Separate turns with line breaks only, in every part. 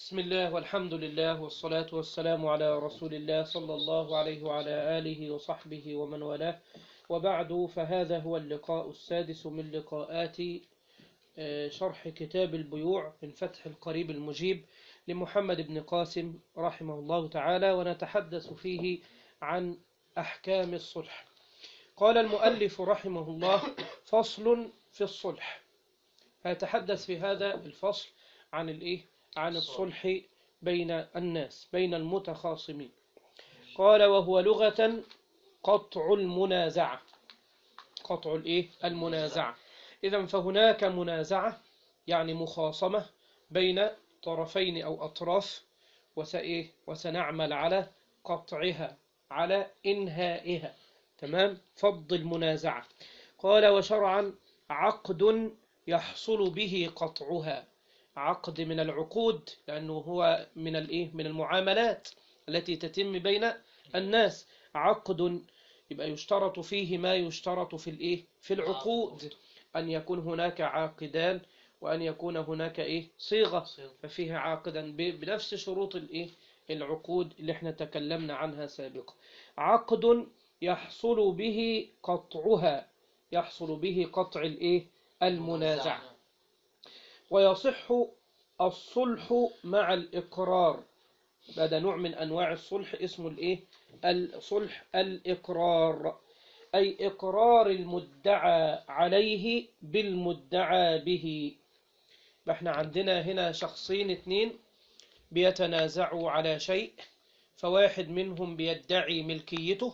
بسم الله والحمد لله والصلاة والسلام على رسول الله صلى الله عليه وعلى آله وصحبه ومن والاه وبعد فهذا هو اللقاء السادس من لقاءات آه، شرح كتاب البيوع من فتح القريب المجيب لمحمد بن قاسم رحمه الله تعالى ونتحدث فيه عن أحكام الصلح قال المؤلف رحمه الله فصل في الصلح هيتحدث في هذا الفصل عن الإيه عن الصلح بين الناس بين المتخاصمين قال وهو لغة قطع المنازعة قطع الإيه المنازعة إذا فهناك منازعة يعني مخاصمة بين طرفين أو أطراف وسإيه وسنعمل على قطعها على إنهائها تمام فض المنازعة قال وشرعا عقد يحصل به قطعها عقد من العقود لأنه هو من الإيه من المعاملات التي تتم بين الناس عقد يبقى يشترط فيه ما يشترط في الإيه في العقود أن يكون هناك عاقدان وأن يكون هناك إيه صيغة ففيها عاقدا ب- بنفس شروط الإيه العقود اللي احنا تكلمنا عنها سابقا عقد يحصل به قطعها يحصل به قطع الإيه المنازعة ويصح الصلح مع الإقرار هذا نوع من أنواع الصلح اسمه الإيه؟ الصلح الإقرار أي إقرار المدعى عليه بالمدعى به احنا عندنا هنا شخصين اتنين بيتنازعوا على شيء فواحد منهم بيدعي ملكيته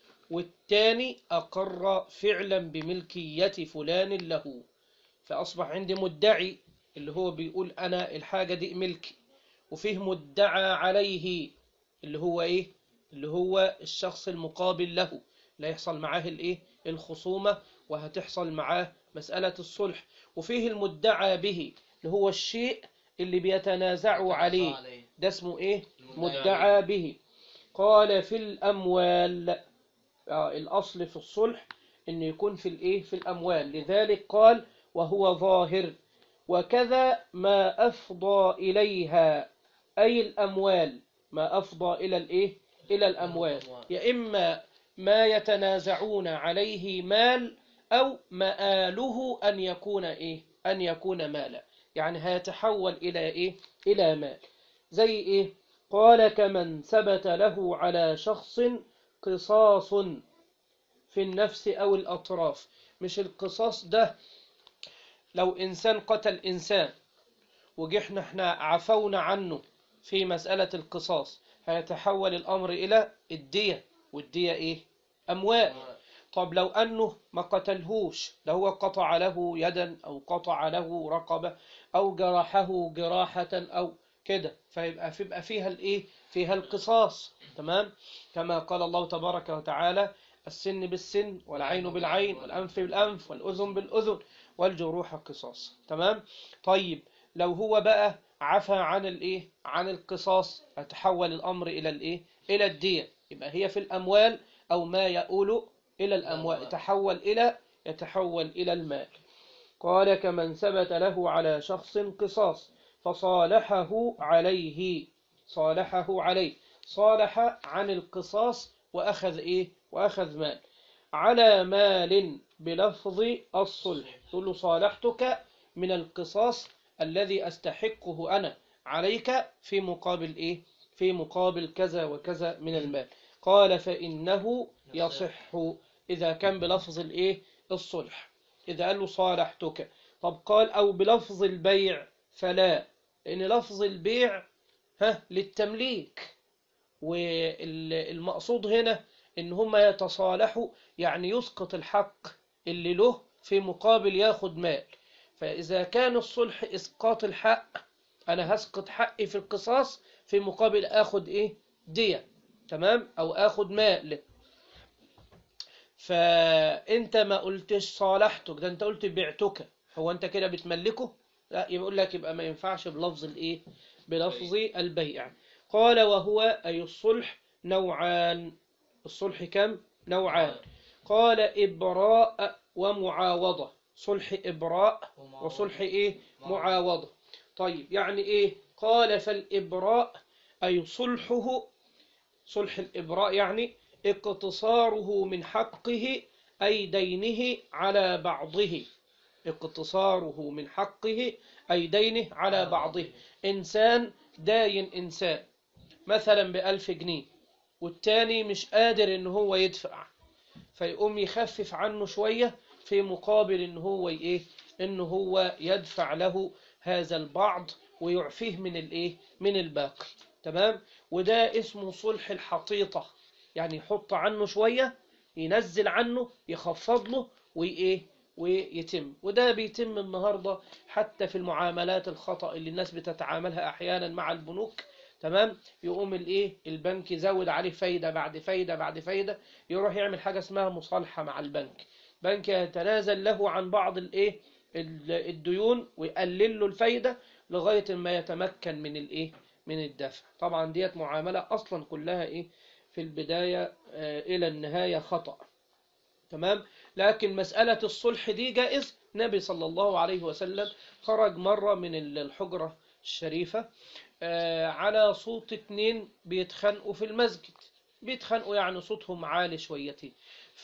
والتاني أقر فعلا بملكية فلان له فأصبح عندي مدعي اللي هو بيقول أنا الحاجة دي ملكي وفيه مدعى عليه اللي هو إيه اللي هو الشخص المقابل له لا يحصل معاه الإيه الخصومة وهتحصل معاه مسألة الصلح وفيه المدعى به اللي هو الشيء اللي بيتنازعوا عليه ده اسمه إيه مدعى به قال في الأموال آه الأصل في الصلح إن يكون في الإيه في الأموال لذلك قال وهو ظاهر وكذا ما أفضى إليها أي الأموال ما أفضى إلى الإيه إلى الأموال يا إما ما يتنازعون عليه مال أو مآله أن يكون إيه أن يكون مالا يعني هيتحول إلى إيه إلى مال زي إيه قال كمن ثبت له على شخص قصاص في النفس أو الأطراف مش القصاص ده لو إنسان قتل إنسان وجحنا احنا عفونا عنه في مسألة القصاص هيتحول الأمر إلى الدية والدية إيه؟ أموال طب لو أنه ما قتلهوش ده هو قطع له يدا أو قطع له رقبة أو جرحه جراحة أو كده فيبقى فيبقى فيها الإيه؟ فيها القصاص تمام؟ كما قال الله تبارك وتعالى السن بالسن والعين بالعين والأنف بالأنف والأذن بالأذن والجروح قصاص تمام طيب لو هو بقى عفى عن الايه عن القصاص هتحول الامر الى الايه الى الدية يبقى هي في الاموال او ما يؤول الى الاموال يتحول الى يتحول الى المال قال كمن ثبت له على شخص قصاص فصالحه عليه صالحه عليه صالح عن القصاص واخذ ايه واخذ مال على مال بلفظ الصلح تقول له صالحتك من القصاص الذي أستحقه أنا عليك في مقابل إيه في مقابل كذا وكذا من المال قال فإنه يصح إذا كان بلفظ الإيه الصلح إذا قال له صالحتك طب قال أو بلفظ البيع فلا لأن لفظ البيع ها للتمليك والمقصود هنا إن هم يتصالحوا يعني يسقط الحق اللي له في مقابل ياخد مال فإذا كان الصلح إسقاط الحق أنا هسقط حقي في القصاص في مقابل آخد إيه دية تمام أو آخد مال فأنت ما قلتش صالحتك ده أنت قلت بعتك هو أنت كده بتملكه لا يقول لك يبقى ما ينفعش بلفظ الإيه بلفظ البيع قال وهو أي الصلح نوعان الصلح كم نوعان قال إبراء ومعاوضة صلح إبراء وصلح إيه معاوضة طيب يعني إيه قال فالإبراء أي صلحه صلح الإبراء يعني اقتصاره من حقه أي دينه على بعضه اقتصاره من حقه أي دينه على بعضه إنسان داين إنسان مثلا بألف جنيه والتاني مش قادر إن هو يدفع فيقوم يخفف عنه شوية في مقابل إن هو إيه إن هو يدفع له هذا البعض ويعفيه من الإيه من الباقي تمام وده اسمه صلح الحطيطة يعني يحط عنه شوية ينزل عنه يخفض له وإيه ويتم وده بيتم النهاردة حتى في المعاملات الخطأ اللي الناس بتتعاملها أحيانا مع البنوك تمام يقوم الايه البنك يزود عليه فايدة بعد فايدة بعد فايدة يروح يعمل حاجة اسمها مصالحة مع البنك بنك يتنازل له عن بعض الايه الديون ويقلل له الفايدة لغاية ما يتمكن من الايه من الدفع طبعا ديت معاملة اصلا كلها ايه في البداية آه الى النهاية خطأ تمام لكن مسألة الصلح دي جائز النبي صلى الله عليه وسلم خرج مرة من الحجرة الشريفة آه على صوت اتنين بيتخانقوا في المسجد بيتخانقوا يعني صوتهم عالي شويتين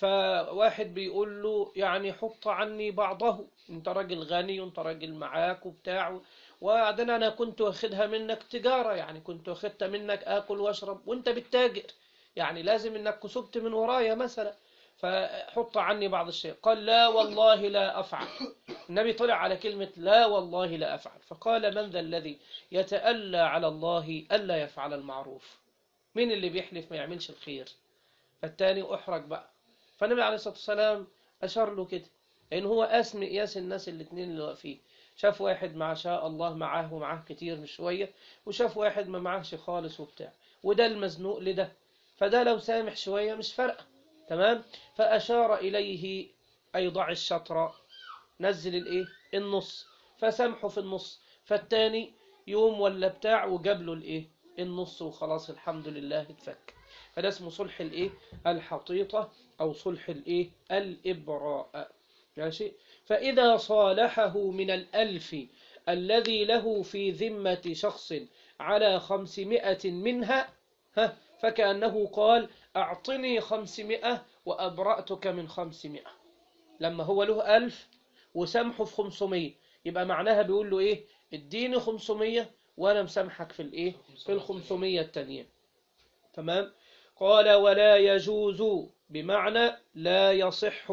فواحد بيقول له يعني حط عني بعضه انت راجل غني وانت راجل معاك وبتاع وبعدين انا كنت واخدها منك تجارة يعني كنت واخدتها منك اكل واشرب وانت بتتاجر يعني لازم انك كسبت من ورايا مثلا فحط عني بعض الشيء قال لا والله لا أفعل النبي طلع على كلمة لا والله لا أفعل فقال من ذا الذي يتألى على الله ألا يفعل المعروف مين اللي بيحلف ما يعملش الخير فالتاني أحرج بقى فالنبي عليه الصلاة والسلام أشار له كده لأن هو قاس مقياس الناس الاثنين اللي واقفين شاف واحد ما شاء الله معاه ومعاه كتير مش شوية وشاف واحد ما معاهش خالص وبتاع وده المزنوق لده فده لو سامح شوية مش فارقه تمام فأشار إليه أي ضع الشطر نزل الإيه النص فسامحه في النص فالتاني يوم ولا بتاع وجاب له الإيه النص وخلاص الحمد لله اتفك فده اسمه صلح الإيه الحطيطة أو صلح الإيه الإبراء ماشي فإذا صالحه من الألف الذي له في ذمة شخص على خمسمائة منها ها فكأنه قال أعطني خمسمائة وأبرأتك من خمسمائة لما هو له ألف وسامحه في خمسمية يبقى معناها بيقول له إيه اديني خمسمية وأنا مسامحك في الإيه في الخمسمية التانية تمام قال ولا يجوز بمعنى لا يصح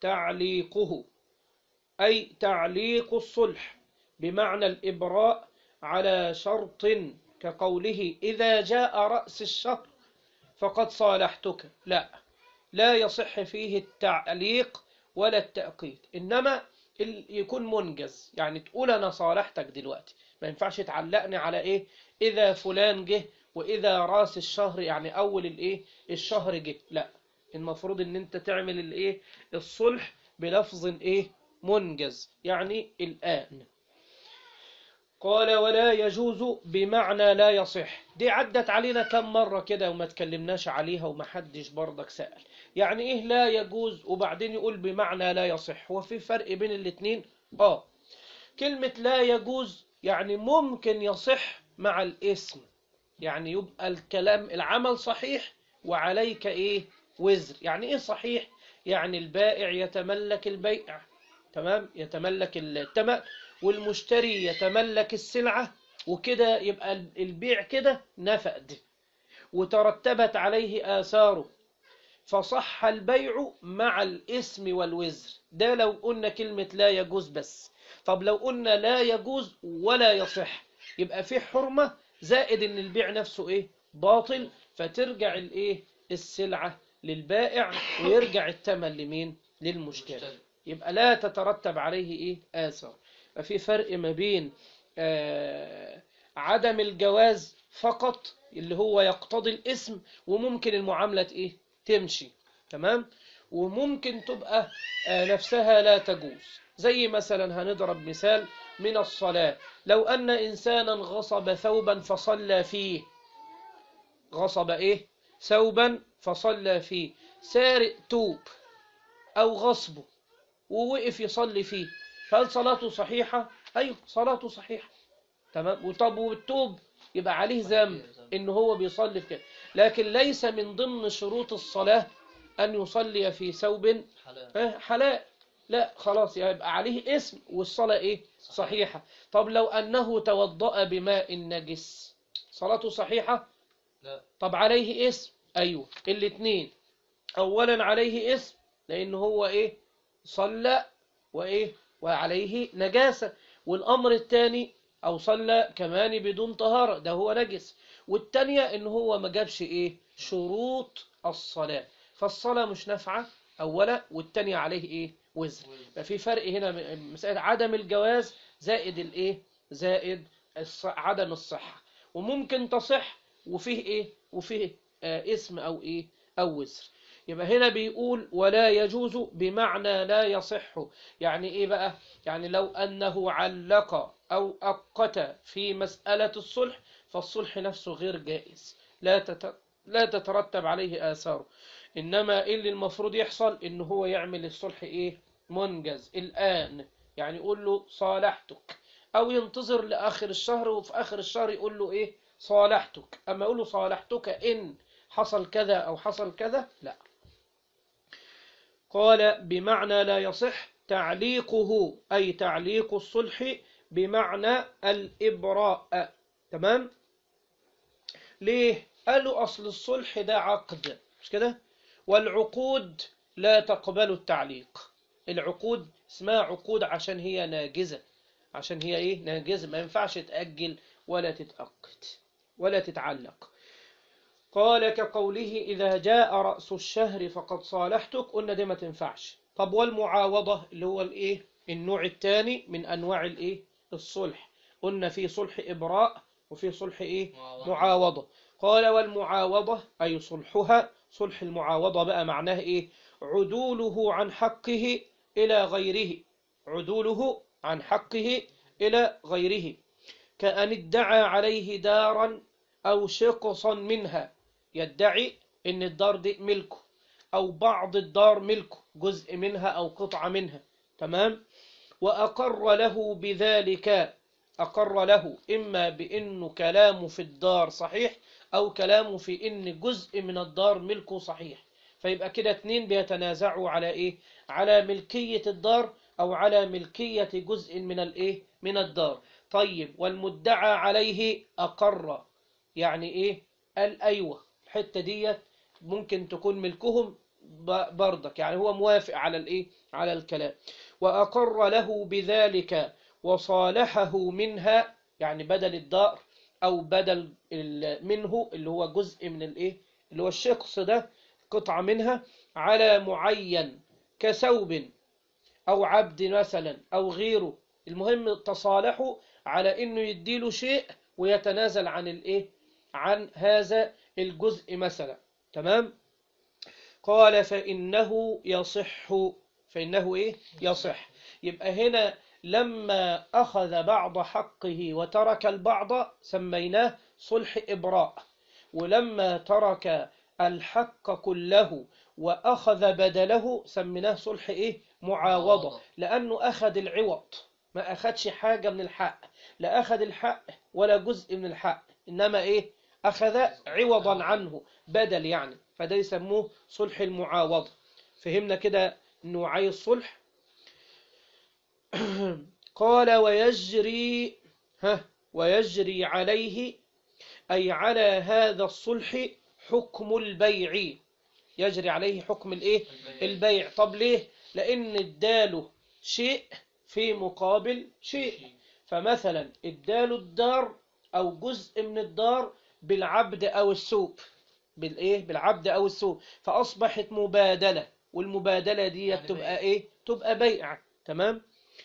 تعليقه أي تعليق الصلح بمعنى الإبراء على شرط كقوله إذا جاء رأس الشهر فقد صالحتك لا لا يصح فيه التعليق ولا التأقيد إنما يكون منجز يعني تقول أنا صالحتك دلوقتي ما ينفعش تعلقني على إيه إذا فلان جه وإذا راس الشهر يعني أول الإيه الشهر جه لا المفروض إن أنت تعمل الإيه الصلح بلفظ إيه منجز يعني الآن قال ولا يجوز بمعنى لا يصح دي عدت علينا كم مرة كده وما تكلمناش عليها وما حدش برضك سأل يعني ايه لا يجوز وبعدين يقول بمعنى لا يصح هو في فرق بين الاتنين اه كلمة لا يجوز يعني ممكن يصح مع الاسم يعني يبقى الكلام العمل صحيح وعليك ايه وزر يعني ايه صحيح يعني البائع يتملك البيع تمام يتملك التمن والمشتري يتملك السلعة وكده يبقى البيع كده نفد وترتبت عليه آثاره فصح البيع مع الاسم والوزر ده لو قلنا كلمة لا يجوز بس طب لو قلنا لا يجوز ولا يصح يبقى في حرمة زائد ان البيع نفسه ايه باطل فترجع الايه السلعة للبائع ويرجع الثمن لمين للمشتري يبقى لا تترتب عليه ايه آثار ففي فرق ما بين آه عدم الجواز فقط اللي هو يقتضي الاسم وممكن المعاملة ايه تمشي تمام وممكن تبقى آه نفسها لا تجوز زي مثلا هنضرب مثال من الصلاة لو أن إنسانا غصب ثوبا فصلى فيه غصب إيه ثوبا فصلى فيه سارق توب أو غصبه ووقف يصلي فيه هل صلاته صحيحة؟ أيوه صلاته صحيحة تمام وطب والتوب يبقى عليه ذنب ان هو بيصلي في كده لكن ليس من ضمن شروط الصلاة ان يصلي في ثوب
حلال
آه، حلال لا خلاص يبقى عليه اسم والصلاة ايه صحيحة طب لو انه توضأ بماء نجس صلاته صحيحة
لا
طب عليه اسم ايوه الاثنين اولا عليه اسم لان هو ايه صلى وايه وعليه نجاسة والامر الثاني او صلى كمان بدون طهارة ده هو نجس والتانية ان هو ما جابش ايه شروط الصلاة فالصلاة مش نافعة اولا والتانية عليه ايه وزر يبقى في فرق هنا م- مسألة عدم الجواز زائد الايه زائد الص... عدم الصحة وممكن تصح وفيه ايه وفيه آه اسم او ايه او وزر يبقى هنا بيقول ولا يجوز بمعنى لا يصح يعني ايه بقى يعني لو انه علق او اقت في مسألة الصلح فالصلح نفسه غير جائز لا تت... لا تترتب عليه آثاره إنما إيه اللي المفروض يحصل إن هو يعمل الصلح إيه منجز الآن يعني يقول له صالحتك أو ينتظر لآخر الشهر وفي آخر الشهر يقول له إيه صالحتك أما يقول له صالحتك إن حصل كذا أو حصل كذا لا قال بمعنى لا يصح تعليقه أي تعليق الصلح بمعنى الإبراء تمام ليه قالوا أصل الصلح ده عقد مش كده والعقود لا تقبل التعليق العقود اسمها عقود عشان هي ناجزة عشان هي ايه ناجزة ما ينفعش تأجل ولا تتأقد ولا تتعلق قال كقوله إذا جاء رأس الشهر فقد صالحتك قلنا دي ما تنفعش طب والمعاوضة اللي هو الايه النوع الثاني من أنواع الايه الصلح قلنا في صلح إبراء وفي صلح ايه
معاوضة.
معاوضة قال والمعاوضة أي صلحها صلح المعاوضة بقى معناه إيه عدوله عن حقه إلى غيره عدوله عن حقه إلى غيره كأن ادعى عليه دارا أو شقصا منها يدعي إن الدار دي ملكه أو بعض الدار ملكه جزء منها أو قطعة منها تمام وأقر له بذلك أقر له إما بأنه كلامه في الدار صحيح أو كلامه في إن جزء من الدار ملكه صحيح فيبقى كده اتنين بيتنازعوا على إيه على ملكية الدار أو على ملكية جزء من الإيه من الدار طيب والمدعى عليه أقر يعني إيه قال أيوة الحتة دي ممكن تكون ملكهم ب- برضك يعني هو موافق على الإيه على الكلام وأقر له بذلك وصالحه منها يعني بدل الدار أو بدل ال- منه اللي هو جزء من الإيه اللي هو الشخص ده قطعة منها على معين كثوب أو عبد مثلا أو غيره المهم تصالحوا على إنه يديله شيء ويتنازل عن الإيه عن هذا الجزء مثلا تمام قال فإنه يصح فإنه إيه يصح يبقى هنا لما أخذ بعض حقه وترك البعض سميناه صلح إبراء ولما ترك الحق كله وأخذ بدله سميناه صلح إيه معاوضة
معاوضة.
لأنه أخذ العوض ما أخذش حاجة من الحق لا أخذ الحق ولا جزء من الحق إنما إيه أخذ عوضا عنه بدل يعني فده يسموه صلح المعاوضة فهمنا كده نوعي الصلح قال ويجري ها ويجري عليه أي على هذا الصلح حكم البيع يجري عليه حكم الايه البيع طب ليه لأن اداله شيء في مقابل شيء فمثلا اداله الدار أو جزء من الدار بالعبد أو السوق بالإيه بالعبد أو السوق فأصبحت مبادلة والمبادلة دي
يعني
تبقى
بيع.
إيه تبقى بيع تمام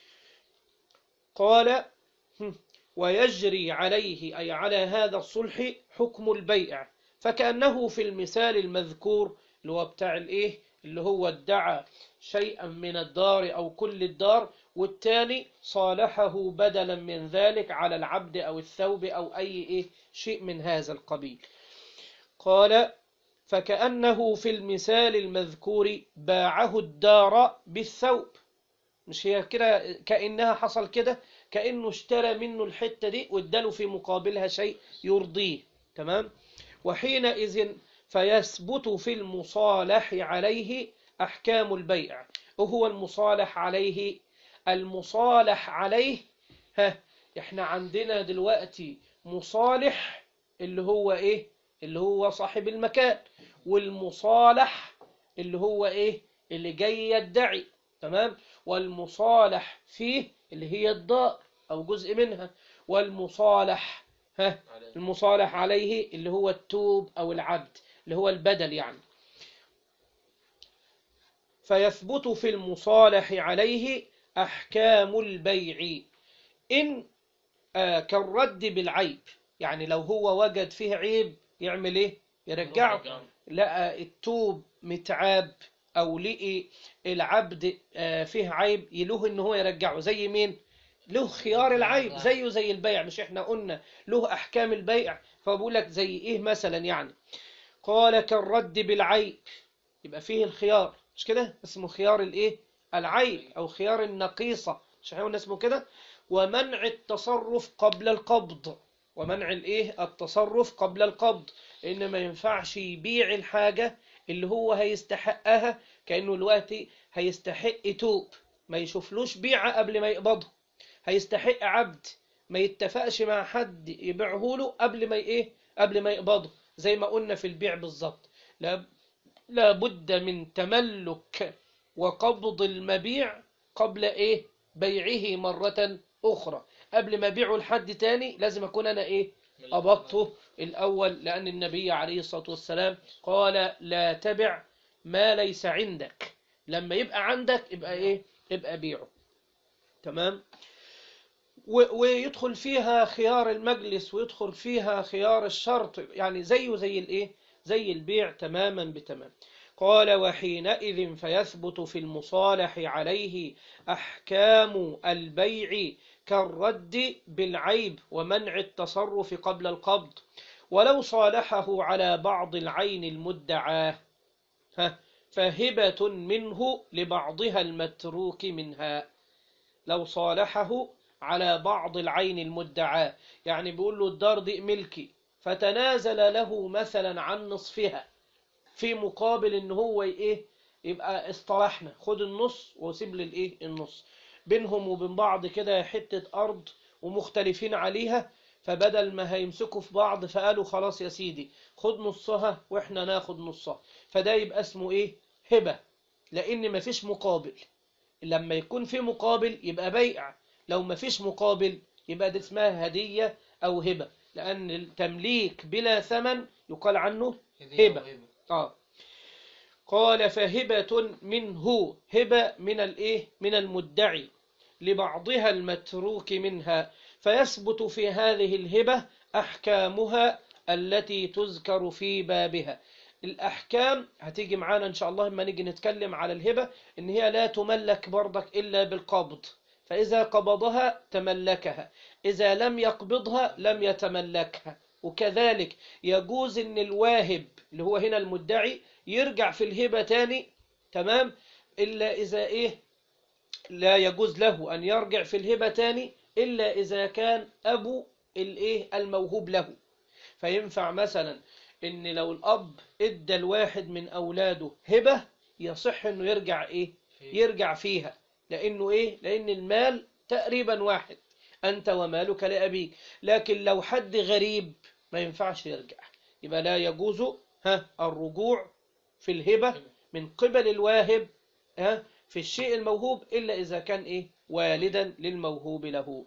قال هم، ويجري عليه أي على هذا الصلح حكم البيع فكأنه في المثال المذكور اللي هو بتاع الإيه اللي هو ادعى شيئا من الدار أو كل الدار والتاني صالحه بدلا من ذلك على العبد أو الثوب أو أي إيه شيء من هذا القبيل قال فكأنه في المثال المذكور باعه الدار بالثوب مش هي كده كأنها حصل كده كأنه اشترى منه الحتة دي واداله في مقابلها شيء يرضيه تمام وحينئذ فيثبت في المصالح عليه أحكام البيع وهو المصالح عليه المصالح عليه ها احنا عندنا دلوقتي مصالح اللي هو ايه اللي هو صاحب المكان والمصالح اللي هو ايه اللي جاي يدعي تمام والمصالح فيه اللي هي الدار او جزء منها والمصالح ها المصالح عليه اللي هو التوب او العبد اللي هو البدل يعني فيثبت في المصالح عليه أحكام البيع إن آه كالرد بالعيب يعني لو هو وجد فيه عيب يعمل إيه يرجعه لقى التوب متعاب أو لقي العبد آه فيه عيب يلوه إن هو يرجعه زي مين له خيار العيب زيه زي البيع مش احنا قلنا له أحكام البيع فبقول لك زي إيه مثلا يعني قال كالرد بالعيب يبقى فيه الخيار مش كده اسمه خيار الايه العيب او خيار النقيصة مش احنا قلنا اسمه كده ومنع التصرف قبل القبض ومنع الايه التصرف قبل القبض لان ما ينفعش يبيع الحاجة اللي هو هيستحقها كأنه دلوقتي هيستحق توب ما يشوفلوش بيعة قبل ما يقبضه هيستحق عبد ما يتفقش مع حد يبيعه له قبل ما ايه قبل ما يقبضه زي ما قلنا في البيع بالظبط لا لابد من تملك وقبض المبيع قبل ايه بيعه مرة اخرى قبل ما بيعه لحد تاني لازم اكون انا ايه قبضته الاول لان النبي عليه الصلاة والسلام قال لا تبع ما ليس عندك لما يبقى عندك يبقى ايه يبقى بيعه تمام ويدخل فيها خيار المجلس ويدخل فيها خيار الشرط يعني زيه زي الايه زي البيع تماما بتمام قال وحينئذ فيثبت في المصالح عليه أحكام البيع كالرد بالعيب ومنع التصرف قبل القبض ولو صالحه على بعض العين المدعاه فهبة منه لبعضها المتروك منها لو صالحه على بعض العين المدعاه يعني بيقول له الدار دي ملكي فتنازل له مثلا عن نصفها في مقابل ان هو ايه يبقى اصطلحنا خد النص وسيب لي الايه النص بينهم وبين بعض كده حتة ارض ومختلفين عليها فبدل ما هيمسكوا في بعض فقالوا خلاص يا سيدي خد نصها واحنا ناخد نصها فده يبقى اسمه ايه هبة لان مفيش مقابل لما يكون في مقابل يبقى بيع لو مفيش مقابل يبقى دي اسمها هدية او هبة لأن التمليك بلا ثمن يقال عنه هبة آه. قال فهبة منه هبة من الايه من المدعي لبعضها المتروك منها فيثبت في هذه الهبة أحكامها التي تذكر في بابها الأحكام هتيجي معانا إن شاء الله لما نيجي نتكلم على الهبة إن هي لا تملك برضك إلا بالقبض فإذا قبضها تملكها إذا لم يقبضها لم يتملكها وكذلك يجوز ان الواهب اللي هو هنا المدعي يرجع في الهبة تاني تمام إلا إذا إيه لا يجوز له أن يرجع في الهبة تاني إلا إذا كان أبو الإيه الموهوب له فينفع مثلا إن لو الأب إدى الواحد من أولاده هبة يصح إنه يرجع إيه يرجع فيها لأنه إيه لأن المال تقريبا واحد أنت ومالك لأبيك لكن لو حد غريب ما ينفعش يرجع يبقى لا يجوز ها الرجوع في الهبة من قبل الواهب ها في الشيء الموهوب إلا إذا كان إيه والدا للموهوب له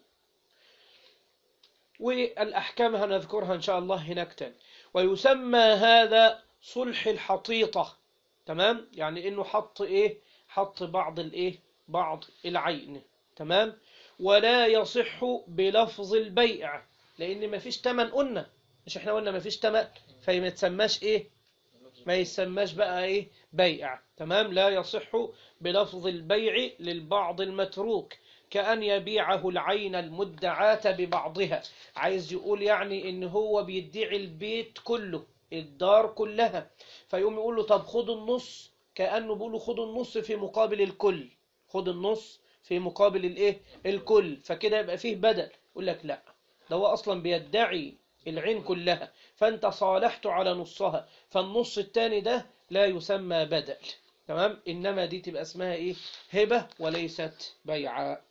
والأحكام هنذكرها إن شاء الله هناك تاني ويسمى هذا صلح الحطيطة تمام يعني إنه حط إيه حط بعض الإيه بعض العين تمام ولا يصح بلفظ البيع لأن ما فيش تمن قلنا مش احنا قلنا ما فيش تمن فما يتسماش إيه ما يسماش بقى إيه بيع تمام لا يصح بلفظ البيع للبعض المتروك كأن يبيعه العين المدعاة ببعضها عايز يقول يعني إن هو بيدعي البيت كله الدار كلها فيقوم يقول له طب خد النص كأنه بيقول له خد النص في مقابل الكل خد النص في مقابل الايه الكل فكده يبقى فيه بدل يقول لك لا ده هو اصلا بيدعي العين كلها فانت صالحته على نصها فالنص التاني ده لا يسمى بدل تمام انما دي تبقى اسمها ايه هبة وليست بيعا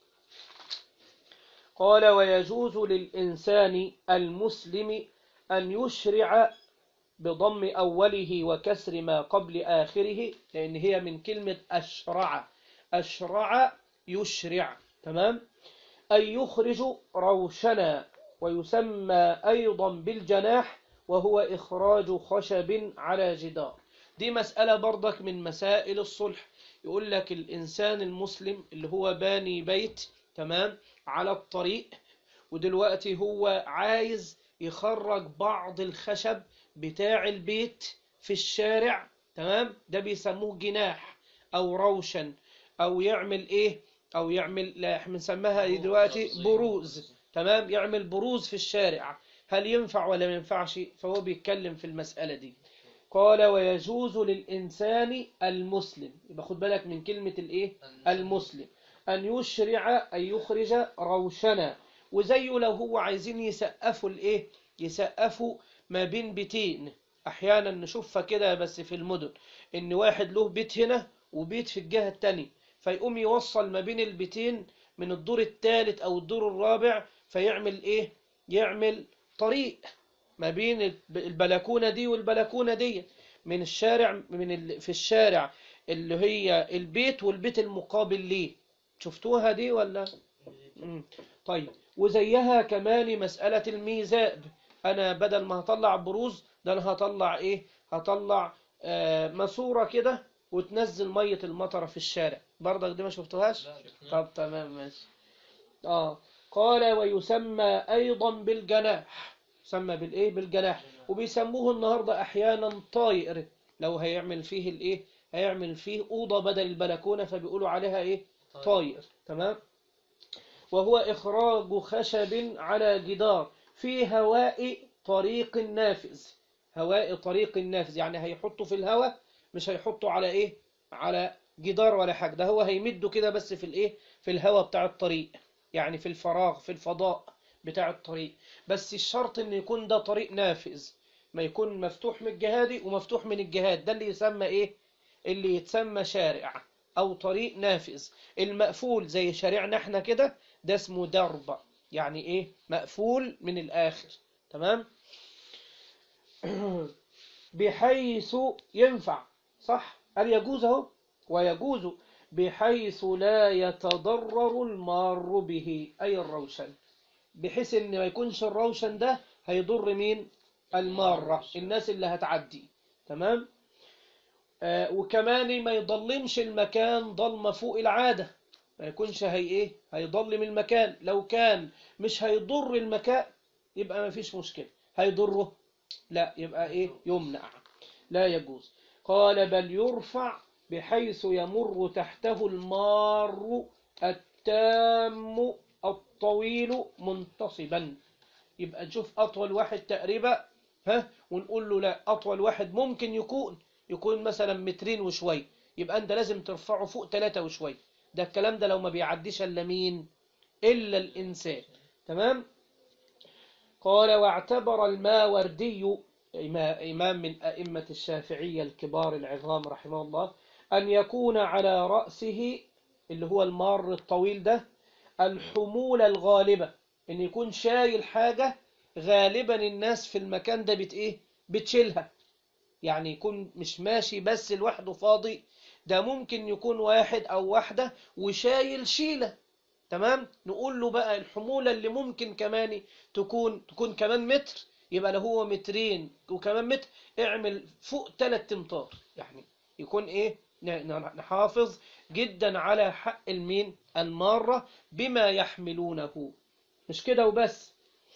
قال ويجوز للإنسان المسلم أن يشرع بضم أوله وكسر ما قبل آخره لأن هي من كلمة أشرع أشرع يشرع تمام أي يخرج روشنا ويسمى أيضا بالجناح وهو إخراج خشب على جدار دي مسألة برضك من مسائل الصلح يقول لك الإنسان المسلم اللي هو باني بيت تمام على الطريق ودلوقتي هو عايز يخرج بعض الخشب بتاع البيت في الشارع تمام ده بيسموه جناح أو روشن أو يعمل إيه أو يعمل لا احنا بنسميها إيه دلوقتي بروز تمام يعمل بروز في الشارع هل ينفع ولا ما ينفعش فهو بيتكلم في المسألة دي قال ويجوز للإنسان المسلم يبقى خد بالك من كلمة الإيه المسلم أن يشرع أن يخرج روشنا وزيه لو هو عايزين يسقفوا الإيه يسقفوا ما بين بيتين أحيانا نشوفها كده بس في المدن إن واحد له بيت هنا وبيت في الجهة التانية فيقوم يوصل ما بين البيتين من الدور الثالث أو الدور الرابع فيعمل إيه يعمل طريق ما بين البلكونة دي والبلكونة دي من الشارع من ال... في الشارع اللي هي البيت والبيت المقابل ليه شفتوها دي ولا مم. طيب وزيها كمان مسألة الميزاب أنا بدل ما هطلع بروز ده أنا هطلع إيه هطلع آه ماسورة كده وتنزل مية المطرة في الشارع برضك دي ما شفتوهاش طب تمام ماشي آه قال ويسمى أيضا بالجناح يسمى بالإيه بالجناح وبيسموه النهاردة أحيانا طائر لو هيعمل فيه الإيه هيعمل فيه أوضة بدل البلكونة فبيقولوا عليها إيه طائر تمام وهو إخراج خشب على جدار في هواء طريق نافذ هواء طريق نافذ يعني هيحطه في الهواء مش هيحطه على إيه على جدار ولا حاجة ده هو هيمده كده بس في الإيه في الهواء بتاع الطريق يعني في الفراغ في الفضاء بتاع الطريق بس الشرط ان يكون ده طريق نافذ ما يكون مفتوح من الجهة دي ومفتوح من الجهات ده اللي يسمى ايه اللي يتسمى شارع او طريق نافذ المقفول زي شارعنا احنا كده ده اسمه درب يعني ايه مقفول من الاخر تمام بحيث ينفع صح قال يجوز اهو ويجوز بحيث لا يتضرر المار به أي الروشن بحيث ان ما يكونش الروشن ده هيضر مين المارة الناس اللي هتعدي تمام آه وكمان ما يضلمش المكان ضلمة فوق العادة ما يكونش هي ايه هيضلم المكان لو كان مش هيضر المكان يبقى ما فيش مشكلة هيضره لا يبقى ايه يمنع لا يجوز قال بل يرفع بحيث يمر تحته المار التام الطويل منتصبا يبقى نشوف أطول واحد تقريبا ها ونقول له لا أطول واحد ممكن يكون يكون مثلا مترين وشوي يبقى أنت لازم ترفعه فوق ثلاثة وشوي ده الكلام ده لو ما بيعديش إلا مين إلا الإنسان تمام قال واعتبر الماوردي إمام من أئمة الشافعية الكبار العظام رحمه الله أن يكون على رأسه اللي هو المار الطويل ده الحمولة الغالبة إن يكون شايل حاجة غالبا الناس في المكان ده بت إيه بتشيلها يعني يكون مش ماشي بس لوحده فاضي ده ممكن يكون واحد أو واحدة وشايل شيلة تمام نقول له بقى الحمولة اللي ممكن كمان تكون تكون كمان متر يبقى له هو مترين وكمان متر اعمل فوق ثلاث امتار يعني يكون ايه نحافظ جدا على حق المين المارة بما يحملونه مش كده وبس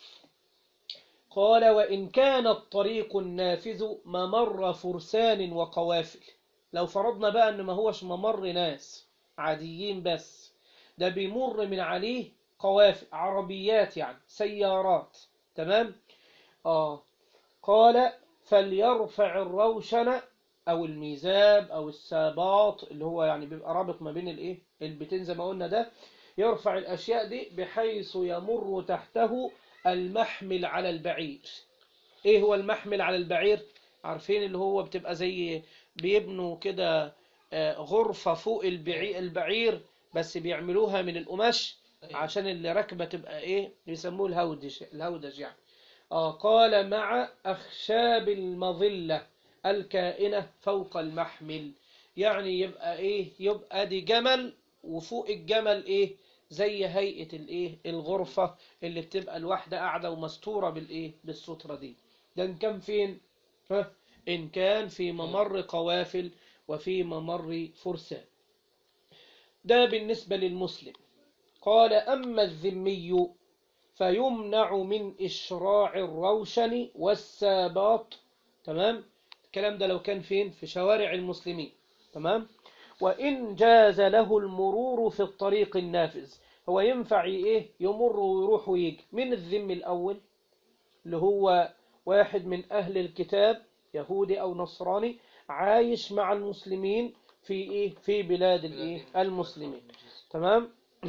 قال وإن كان الطريق النافذ ممر فرسان وقوافل لو فرضنا بقى أن ما هوش ممر ناس عاديين بس ده بيمر من عليه قوافل عربيات يعني سيارات تمام آه قال فليرفع الروشن او الميزاب او الساباط اللي هو يعني بيبقى رابط ما بين الايه البيتين زي ما قلنا ده يرفع الاشياء دي بحيث يمر تحته المحمل على البعير ايه هو المحمل على البعير عارفين اللي هو بتبقى زي بيبنوا كده آه، غرفة فوق البعي- البعير بس بيعملوها من القماش عشان اللي راكبه تبقى ايه يسموه الهودج الهودج يعني آه قال مع أخشاب المظلة الكائنة فوق المحمل يعني يبقى ايه يبقى دي جمل وفوق الجمل ايه زي هيئة الايه الغرفة اللي بتبقى الواحدة قاعدة ومستورة بالايه بالسترة دي ده ان كان فين ها ان كان في ممر قوافل وفي ممر فرسان ده بالنسبة للمسلم قال أما الذمي فيمنع من إشراع الروشن والساباط تمام الكلام ده لو كان فين في شوارع المسلمين تمام وإن جاز له المرور في الطريق النافذ هو ينفع إيه يمر ويروح ويجي من الذم الأول اللي هو واحد من أهل الكتاب يهودي أو نصراني عايش مع المسلمين في إيه في بلاد الإيه المسلمين تمام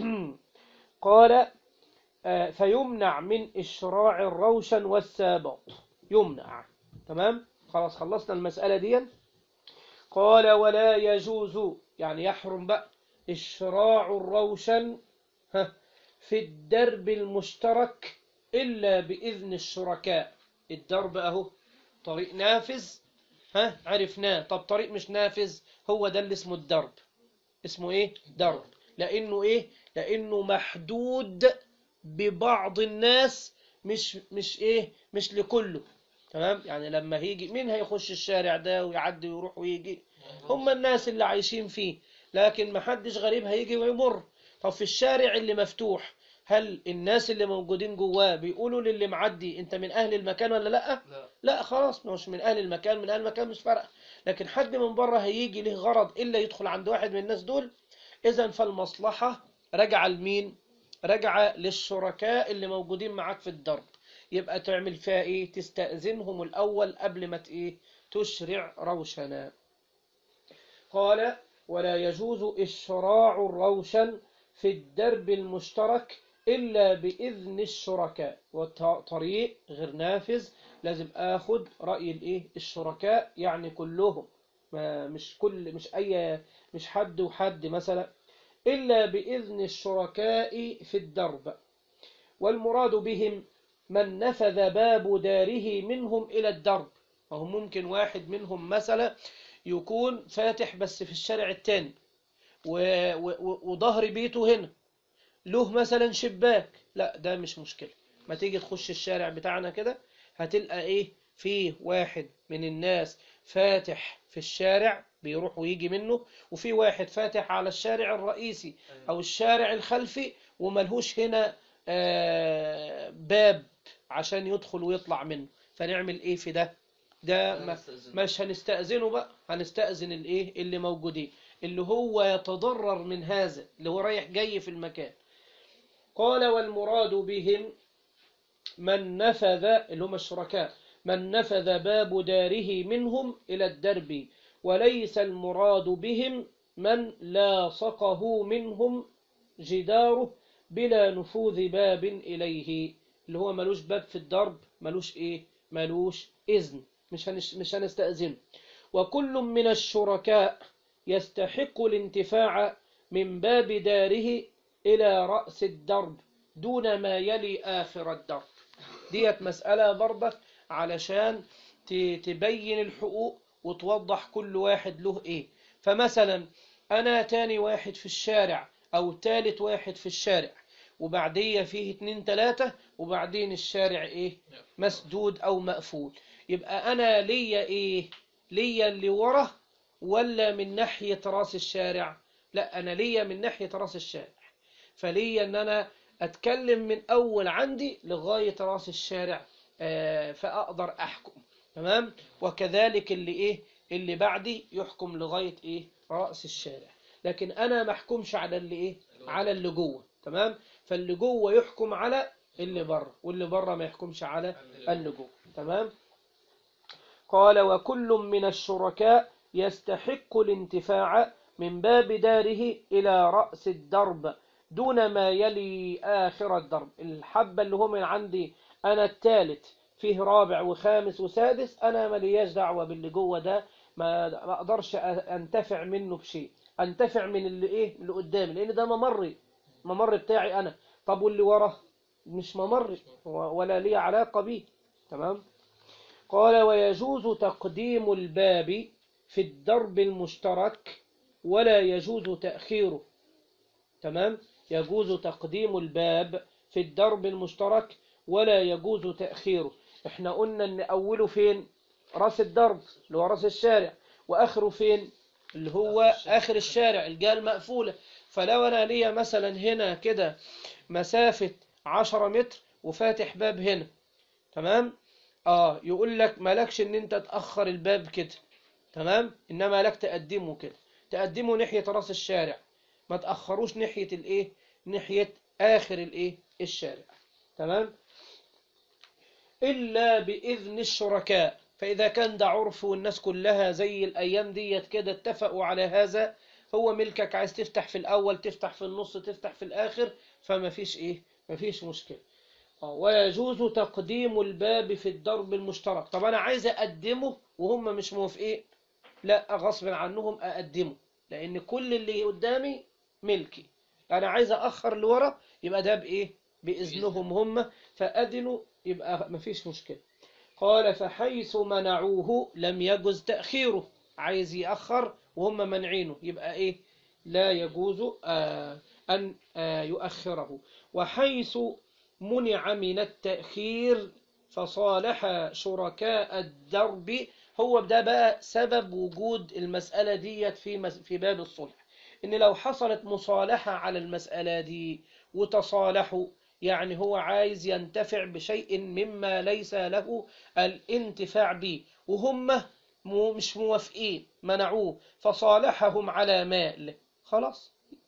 قال آه، فيمنع من إشراع الروشن والسابط يمنع تمام خلاص خلصنا المسألة دي قال ولا يجوز يعني يحرم بقى إشراع الروشن ها، في الدرب المشترك إلا بإذن الشركاء الدرب أهو طريق نافذ ها عرفناه طب طريق مش نافذ هو ده اللي اسمه الدرب اسمه ايه درب لانه ايه لانه محدود ببعض الناس مش مش ايه مش لكله تمام يعني لما هيجي مين هيخش الشارع ده ويعدي ويروح ويجي هم الناس اللي عايشين فيه لكن محدش غريب هيجي ويمر طب في الشارع اللي مفتوح هل الناس اللي موجودين جواه بيقولوا للي معدي انت من اهل المكان ولا لا
لا
لا خلاص مش من اهل المكان من اهل المكان مش فارقه لكن حد من بره هيجي له غرض الا يدخل عند واحد من الناس دول اذا فالمصلحه راجعه لمين راجعه للشركاء اللي موجودين معاك في الدرب يبقى تعمل فيها ايه تستأذنهم الاول قبل ما ت- ايه تشرع روشنا قال ولا يجوز إشراع الروشن في الدرب المشترك إلا بإذن الشركاء وطريق غير نافذ لازم آخد رأي الإيه الشركاء يعني كلهم ما مش كل مش أي مش حد وحد مثلا إلا بإذن الشركاء في الدرب والمراد بهم من نفذ باب داره منهم إلى الدرب وهو ممكن واحد منهم مثلا يكون فاتح بس في الشارع التاني و- و- وظهر بيته هنا له مثلا شباك لا ده مش مشكلة ما تيجي تخش الشارع بتاعنا كده هتلقى ايه فيه واحد من الناس فاتح في الشارع بيروح ويجي منه وفي واحد فاتح على الشارع الرئيسي او الشارع الخلفي وملهوش هنا آه، باب عشان يدخل ويطلع منه فنعمل ايه في ده ده ما مش هنستأذنه بقى هنستأذن الايه اللي موجودين اللي هو يتضرر من هذا اللي هو رايح جاي في المكان قال والمراد بهم من نفذ اللي هم الشركاء من نفذ باب داره منهم إلى الدرب وليس المراد بهم من لاصقه منهم جداره بلا نفوذ باب إليه اللي هو ملوش باب في الدرب ملوش إيه ملوش إذن مش هنش مش هنستأذنه وكل من الشركاء يستحق الانتفاع من باب داره إلى رأس الدرب دون ما يلي آخر الدرب ديت مسألة برضك علشان ت- تبين الحقوق وتوضح كل واحد له إيه فمثلا أنا تاني واحد في الشارع أو تالت واحد في الشارع وبعديه فيه اتنين تلاتة وبعدين الشارع إيه مسدود أو مقفول يبقى أنا ليا إيه ليا اللي ورا ولا من ناحية راس الشارع لا أنا ليا من ناحية راس الشارع فليا أن أنا أتكلم من أول عندي لغاية راس الشارع آه، فأقدر أحكم تمام وكذلك اللي إيه اللي بعدي يحكم لغاية إيه رأس الشارع لكن أنا ما احكمش على اللي إيه على اللي جوه تمام فاللي جوه يحكم على اللي بره واللي بره ما يحكمش على اللي جوه تمام قال وكل من الشركاء يستحق الانتفاع من باب داره إلى رأس الدرب دون ما يلي آخر الدرب الحبة اللي هو من عندي أنا الثالث فيه رابع وخامس وسادس أنا ملياش دعوة باللي جوه ده ما ما أقدرش أنتفع منه بشيء أنتفع من اللي إيه اللي قدامي لأن ده ممري ممر بتاعي أنا طب واللي وراه مش ممر ولا لي علاقة به تمام قال ويجوز تقديم الباب في الدرب المشترك ولا يجوز تأخيره تمام يجوز تقديم الباب في الدرب المشترك ولا يجوز تأخيره احنا قلنا ان اوله فين راس الدرب اللي هو راس الشارع واخره فين اللي هو اخر الشارع الجهه المقفوله فلو انا ليا مثلا هنا كده مسافه 10 متر وفاتح باب هنا تمام اه يقول لك مالكش ان انت تاخر الباب كده تمام انما لك تقدمه كده تقدمه ناحيه راس الشارع ما تاخروش ناحيه الايه ناحيه اخر الايه الشارع تمام إلا بإذن الشركاء فإذا كان ده عرف والناس كلها زي الأيام ديت كده اتفقوا على هذا هو ملكك عايز تفتح في الأول تفتح في النص تفتح في الآخر فما فيش إيه ما فيش مشكلة ويجوز تقديم الباب في الدرب المشترك طب أنا عايز أقدمه وهم مش موافقين لا غصب عنهم أقدمه لأن كل اللي قدامي ملكي أنا عايز أخر لورا يبقى ده بإيه بإذنهم هم فأذنوا يبقى مفيش مشكلة قال فحيث منعوه لم يجوز تأخيره عايز يأخر وهم منعينه يبقى إيه لا يجوز آه أن آه يؤخره وحيث منع من التأخير فصالح شركاء الدرب هو ده بقى سبب وجود المسألة ديت في في باب الصلح إن لو حصلت مصالحة على المسألة دي وتصالحوا يعني هو عايز ينتفع بشيء مما ليس له الانتفاع به وهم مش موافقين منعوه فصالحهم على مال خلاص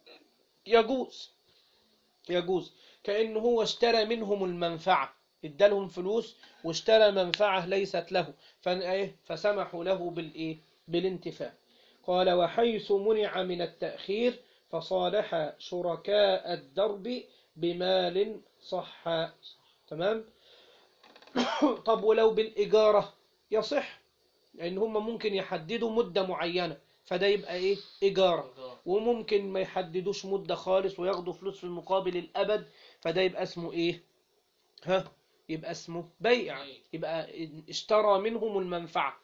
يجوز يجوز كأنه هو اشترى منهم المنفعة ادالهم فلوس واشترى منفعة ليست له فسمحوا له بالإيه؟ بالانتفاع قال وحيث منع من التأخير فصالح شركاء الدرب بمال صح تمام طب ولو بالإجارة يصح لأن هم ممكن يحددوا مدة معينة فده يبقى إيه إجارة وممكن ما يحددوش مدة خالص وياخدوا فلوس في المقابل الأبد فده يبقى اسمه إيه ها يبقى اسمه بيع يبقى اشترى منهم المنفعة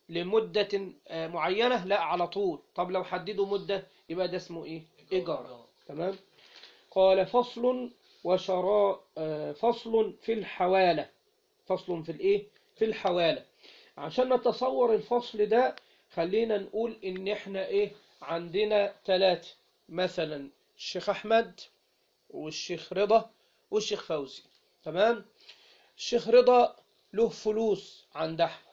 لمدة معينة لا على طول طب لو حددوا مدة يبقى ده اسمه إيه إجارة تمام قال فصل وشراء فصل في الحوالة فصل في الايه في الحوالة عشان نتصور الفصل ده خلينا نقول ان احنا ايه عندنا ثلاثة مثلا الشيخ احمد والشيخ رضا والشيخ فوزي تمام الشيخ رضا له فلوس عند احمد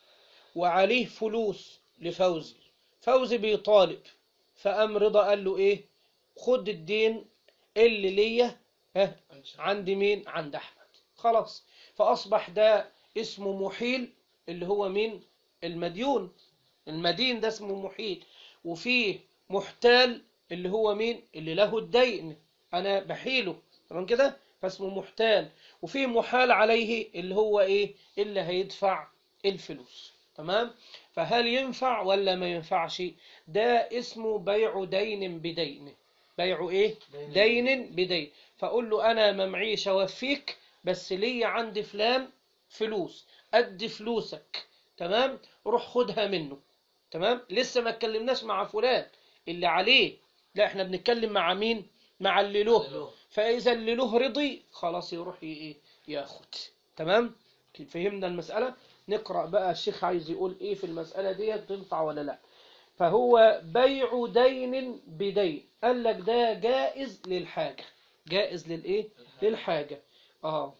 وعليه فلوس لفوزي فوزي بيطالب فقام رضا قال له ايه خد الدين اللي ليا ها عند مين عند احمد خلاص فاصبح ده اسمه محيل اللي هو مين المديون المدين ده اسمه محيل وفيه محتال اللي هو مين اللي له الدين انا بحيله تمام كده فاسمه محتال وفيه محال عليه اللي هو ايه اللي هيدفع الفلوس تمام فهل ينفع ولا ما ينفعش ده اسمه بيع دين بدين بيع ايه دين, دين بدين فاقول له انا ما معيش اوفيك بس ليا عند فلان فلوس ادي فلوسك تمام روح خدها منه تمام لسه ما اتكلمناش مع فلان اللي عليه لا احنا بنتكلم مع مين مع اللي له فاذا اللي له رضي خلاص يروح ايه ياخد تمام فهمنا المسألة نقرأ بقى الشيخ عايز يقول ايه في المسألة دي تنفع ولا لا فهو بيع دين بدين قال لك ده جائز للحاجة جائز للايه للحاجة اه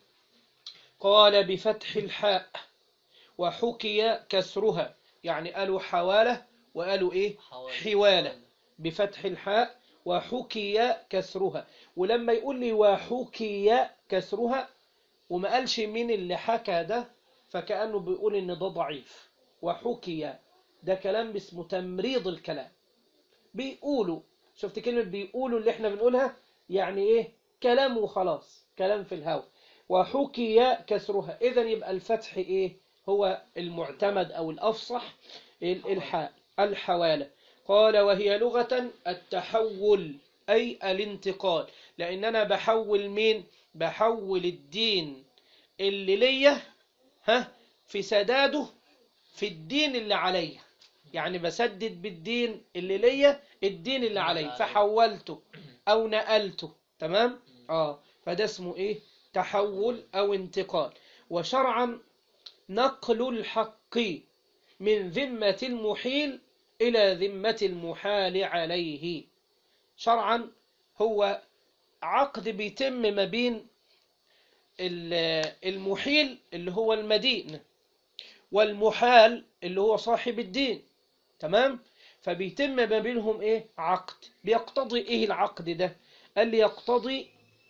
قال بفتح الحاء وحكي كسرها يعني قالوا حوالة وقالوا ايه حوالة بفتح الحاء وحكي كسرها ولما يقول لي وحكي كسرها وما قالش مين اللي حكى ده فكأنه بيقول ان ده ضعيف وحكي ده كلام اسمه تمريض الكلام بيقولوا شفت كلمة بيقولوا اللي احنا بنقولها يعني ايه كلام وخلاص كلام في الهوى وحكي كسرها اذا يبقى الفتح ايه هو المعتمد او الافصح الحاء الحوالة قال وهي لغة التحول أي الانتقال لأن أنا بحول مين بحول الدين اللي ليا ها في سداده في الدين اللي عليا يعني بسدد بالدين اللي ليا الدين اللي عليا فحولته أو نقلته تمام آه فده اسمه إيه تحول أو انتقال وشرعا نقل الحق من ذمة المحيل إلى ذمة المحال عليه شرعا هو عقد بيتم ما بين المحيل اللي هو المدين والمحال اللي هو صاحب الدين تمام فبيتم ما بينهم ايه عقد بيقتضي ايه العقد ده قال لي يقتضي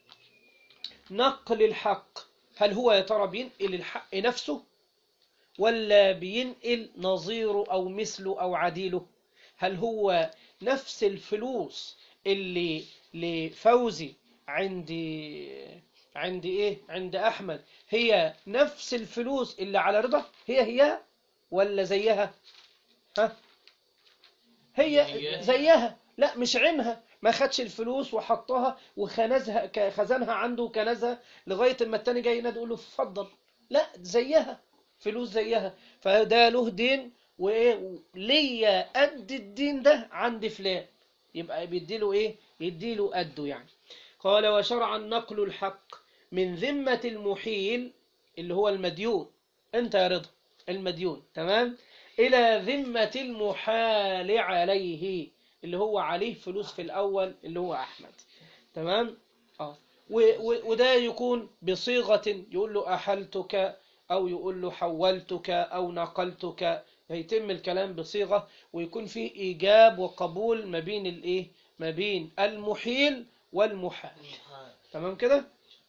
نقل الحق هل هو يا ترى بينقل الحق نفسه ولا بينقل نظيره أو مثله أو عديله هل هو نفس الفلوس اللي لفوزي عند عند ايه عند احمد هي نفس الفلوس اللي على رضا هي هي ولا زيها ها هي زيها لا مش عينها ما خدش الفلوس وحطها وخنزها خزنها عنده وكنزها لغايه اما التاني جاي ينادي يقول له اتفضل لا زيها فلوس زيها فده له دين وايه ليا قد الدين ده عند فلان يبقى بيديله ايه يديله قده يعني قال وشرعا نقل الحق من ذمة المحيل اللي هو المديون انت يا رضا المديون تمام الى ذمة المحال عليه اللي هو عليه فلوس في الاول اللي هو احمد تمام اه وده يكون بصيغة يقول له احلتك أو يقول له حولتك أو نقلتك يتم الكلام بصيغة ويكون فيه إيجاب وقبول ما بين الإيه ما بين المحيل والمحال تمام كده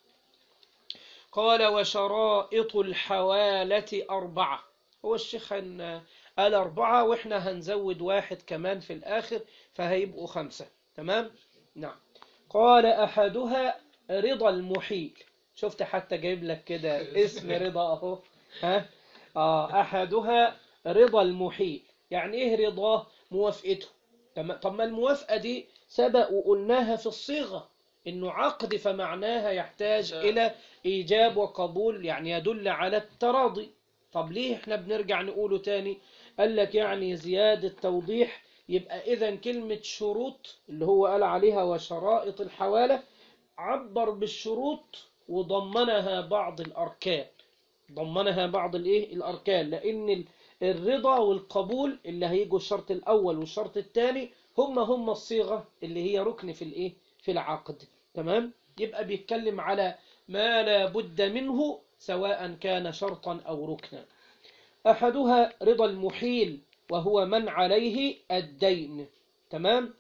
قال وشرائط الحوالة أربعة هو الشيخ قال أربعة وإحنا هنزود واحد كمان في الآخر فهيبقوا خمسة تمام نعم قال أحدها رضا المحيل شفت حتى جايب لك كده اسم رضا اهو ها آه احدها رضا المحيل يعني ايه رضاه موافقته طب ما الموافقه دي سبق وقلناها في الصيغه انه عقد فمعناها يحتاج الى ايجاب وقبول يعني يدل على التراضي طب ليه احنا بنرجع نقوله تاني قال لك يعني زياده توضيح يبقى اذا كلمه شروط اللي هو قال عليها وشرائط الحواله عبر بالشروط وضمنها بعض الأركان ضمنها بعض الايه الأركان لأن الرضا والقبول اللي هيجوا الشرط الأول والشرط الثاني هم هم الصيغة اللي هي ركن في الايه في العقد تمام يبقى بيتكلم على ما لا بد منه سواء كان شرطا أو ركنا أحدها رضا المحيل وهو من عليه الدين تمام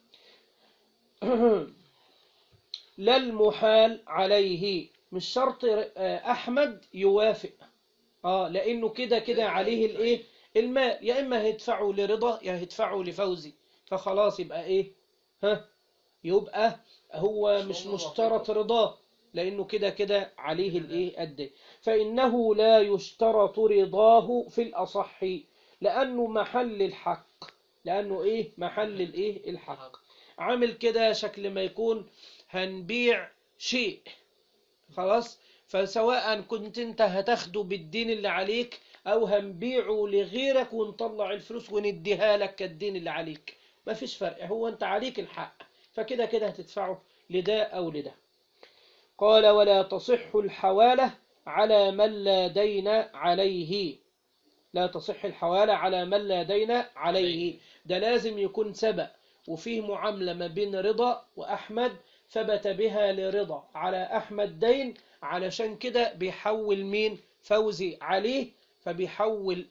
لا المحال عليه مش شرط احمد يوافق اه لانه كده كده عليه الايه المال يا اما هيدفعه لرضا يا هيدفعه لفوزي فخلاص يبقى ايه ها يبقى هو مش مشترط رضاه لانه كده كده عليه الايه الدين فانه لا يشترط رضاه في الاصح لانه محل الحق لانه ايه محل الايه الحق عامل كده شكل ما يكون هنبيع شيء خلاص فسواء كنت انت هتاخده بالدين اللي عليك او هنبيعه لغيرك ونطلع الفلوس ونديها لك كالدين اللي عليك ما فيش فرق هو انت عليك الحق فكده كده هتدفعه لده او لده قال ولا تصح الحوالة على من لا دين عليه لا تصح الحوالة على من لا دين عليه ده لازم يكون سبق وفيه معاملة ما بين رضا وأحمد ثبت بها لرضا على أحمد دين علشان كده بيحول مين فوزي عليه فبيحول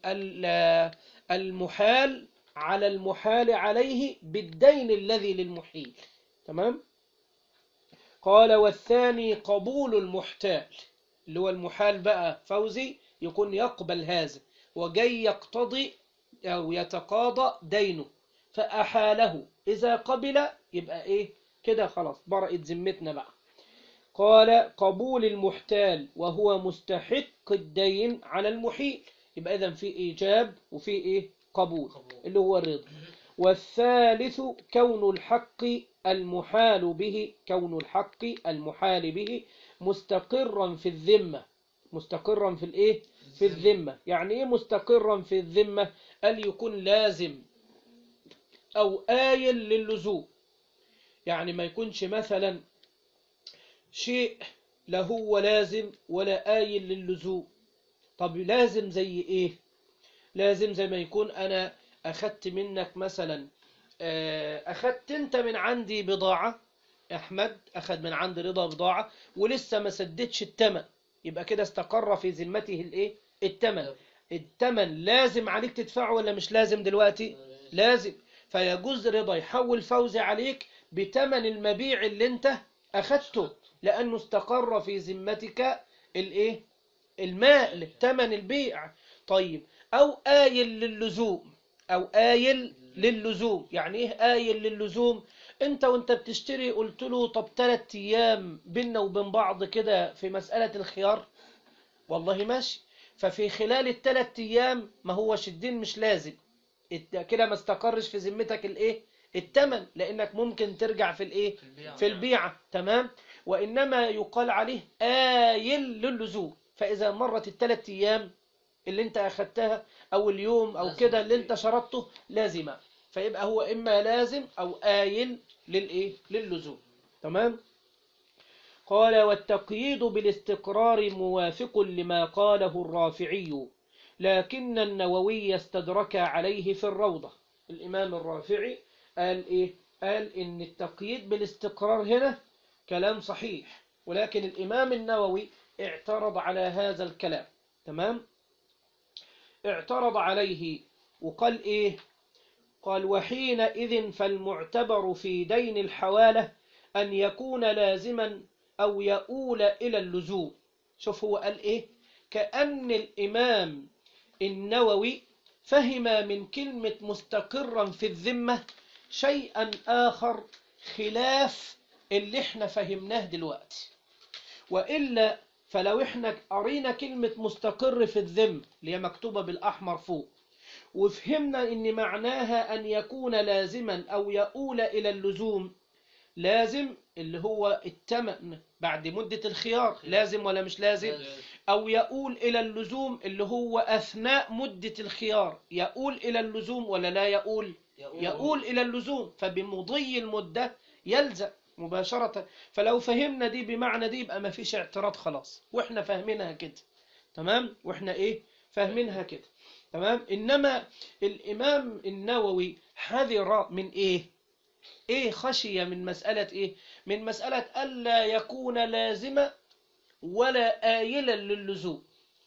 المحال على المحال عليه بالدين الذي للمحيل تمام قال والثاني قبول المحتال اللي هو المحال بقى فوزي يكون يقبل هذا وجاي يقتضي أو يتقاضى دينه فأحاله إذا قبل يبقى إيه كده خلاص برأت ذمتنا بقى قال قبول المحتال وهو مستحق الدين على المحيل يبقى إذا في إيجاب وفي إيه قبول
قبول.
اللي هو الرضا والثالث كون الحق المحال به كون الحق المحال به مستقرا في الذمة مستقرا في الايه في الذمة يعني ايه مستقرا في الذمة قال يكون لازم او آيل للزوم يعني ما يكونش مثلا شيء لا هو لازم ولا آيل للزوم طب لازم زي ايه لازم زي ما يكون انا اخدت منك مثلا آه، اخدت انت من عندي بضاعة احمد اخد من عندي رضا بضاعة ولسه ما سددش التمن يبقى كده استقر في ذمته الايه التمن التمن لازم عليك تدفعه ولا مش لازم دلوقتي لازم فيجوز رضا يحول فوزي عليك بتمن المبيع اللي انت اخدته لانه استقر في ذمتك الايه المال تمن البيع طيب او آيل للزوم او آيل للزوم يعني ايه آيل للزوم انت وانت بتشتري قلت له طب ثلاث ايام بينا وبين بعض كده في مسألة الخيار والله ماشي ففي خلال الثلاث ايام ما هو الدين مش لازم الت- كده ما استقرش في ذمتك الايه التمن لانك ممكن ترجع في الايه
البيعة.
في البيعة تمام وإنما يقال عليه آيل للزوم فإذا مرت الثلاث أيام اللي انت أخدتها أو اليوم أو
لازم.
كده اللي انت شرطته لازمة فيبقى هو إما لازم أو آيل للإيه للزوم تمام قال والتقييد بالاستقرار موافق لما قاله الرافعي لكن النووي استدرك عليه في الروضة الإمام الرافعي قال إيه قال إن التقييد بالاستقرار هنا كلام صحيح ولكن الإمام النووي اعترض على هذا الكلام تمام اعترض عليه وقال إيه قال وحينئذ فالمعتبر في دين الحوالة أن يكون لازما أو يؤول إلى اللزوم شوف هو قال إيه كأن الإمام النووي فهم من كلمة مستقرا في الذمة شيئا آخر خلاف اللي احنا فهمناه دلوقتي وإلا فلو احنا قرينا كلمة مستقر في الذم اللي هي مكتوبة بالأحمر فوق وفهمنا ان معناها ان يكون لازما او يؤول الى اللزوم لازم اللي هو التمن بعد مدة الخيار لازم ولا مش لازم أو يؤول إلى اللزوم اللي هو أثناء مدة الخيار يؤول إلى اللزوم ولا لا يؤول يؤول إلى اللزوم فبمضي المدة يلزم مباشرة فلو فهمنا دي بمعنى دي يبقى ما فيش اعتراض خلاص واحنا فاهمينها كده تمام واحنا ايه فاهمينها كده تمام انما الامام النووي حذر من ايه ايه خشية من مسألة ايه من مسألة ألا يكون لازمة ولا آيلا للزوم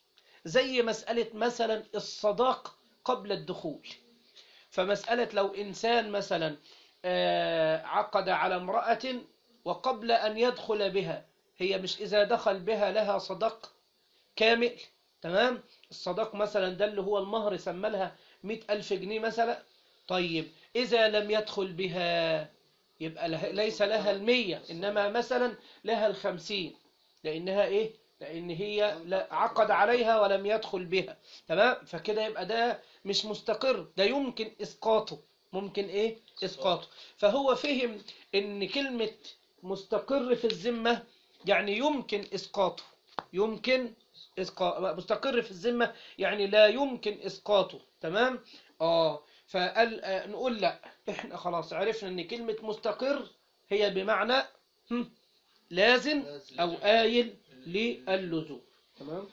زي مسألة مثلا الصداق قبل الدخول فمسألة لو إنسان مثلا آه، عقد على امرأة وقبل أن يدخل بها هي مش إذا دخل بها لها صداق كامل تمام الصداق مثلا ده اللي هو المهر سمى لها مئة ألف جنيه مثلا طيب إذا لم يدخل بها يبقى له- ليس لها المية إنما مثلا لها الخمسين لأنها إيه لأن هي لا عقد عليها ولم يدخل بها تمام فكده يبقى ده مش مستقر ده يمكن إسقاطه ممكن إيه إسقاطه فهو فهم إن كلمة مستقر في الذمة يعني يمكن إسقاطه يمكن إسقاط مستقر في الذمة يعني لا يمكن إسقاطه تمام آه فقال آه نقول لا إحنا خلاص عرفنا إن كلمة مستقر هي بمعنى هم، لازم أو آيل للزوم تمام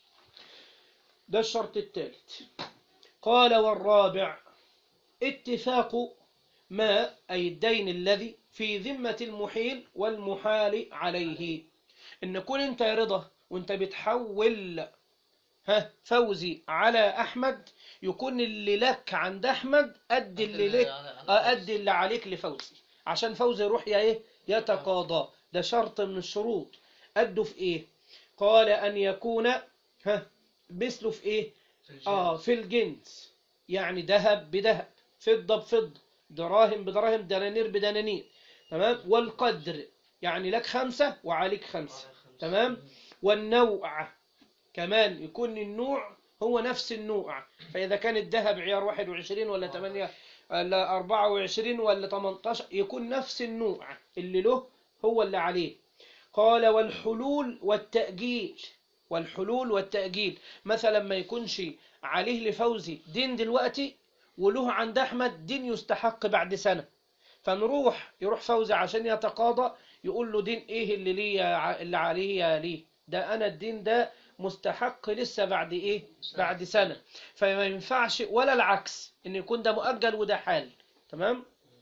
ده الشرط الثالث قال والرابع اتفاق ما أي الدين الذي في ذمة المحيل والمحال عليه إن كون أنت يا رضا وأنت بتحول ها فوزي على أحمد يكون اللي لك عند أحمد قد اللي لك آه، قد اللي عليك لفوزي عشان فوزي يروح يا إيه يتقاضى ده شرط من الشروط قده في إيه قال أن يكون ها مثله في إيه آه في الجنس يعني ذهب بذهب فضة بفضة دراهم بدراهم دنانير بدنانير تمام والقدر يعني لك خمسة وعليك خمسة تمام والنوع كمان يكون النوع هو نفس النوع فإذا كان الذهب عيار 21 ولا 8 ولا 24 ولا 18 يكون نفس النوع اللي له هو اللي عليه قال والحلول والتأجيل والحلول والتأجيل مثلا ما يكونش عليه لفوزي دين دلوقتي وله عند أحمد دين يستحق بعد سنة فنروح يروح فوزي عشان يتقاضى يقول له دين ايه اللي ليه اللي عليه ليه ده انا الدين ده مستحق لسه بعد ايه بعد سنة فما ينفعش ولا العكس ان يكون ده مؤجل وده حال تمام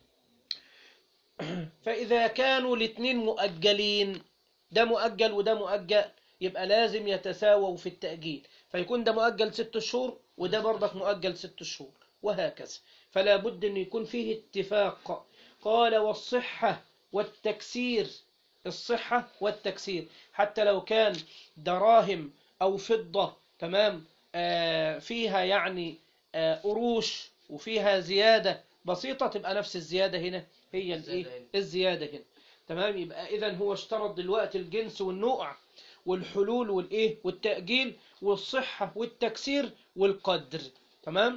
فاذا كانوا الاثنين مؤجلين ده مؤجل وده مؤجل يبقى لازم يتساووا في التأجيل فيكون ده مؤجل ست شهور وده برضك مؤجل ست شهور وهكذا فلا بد ان يكون فيه اتفاق قال والصحة والتكسير الصحة والتكسير حتى لو كان دراهم أو فضة تمام آه فيها يعني آه قروش وفيها زيادة بسيطة تبقى نفس الزيادة هنا هي الايه الزيادة هنا تمام يبقى إذا هو اشترط دلوقتي الجنس والنوع والحلول والإيه والتأجيل والصحة والتكسير والقدر تمام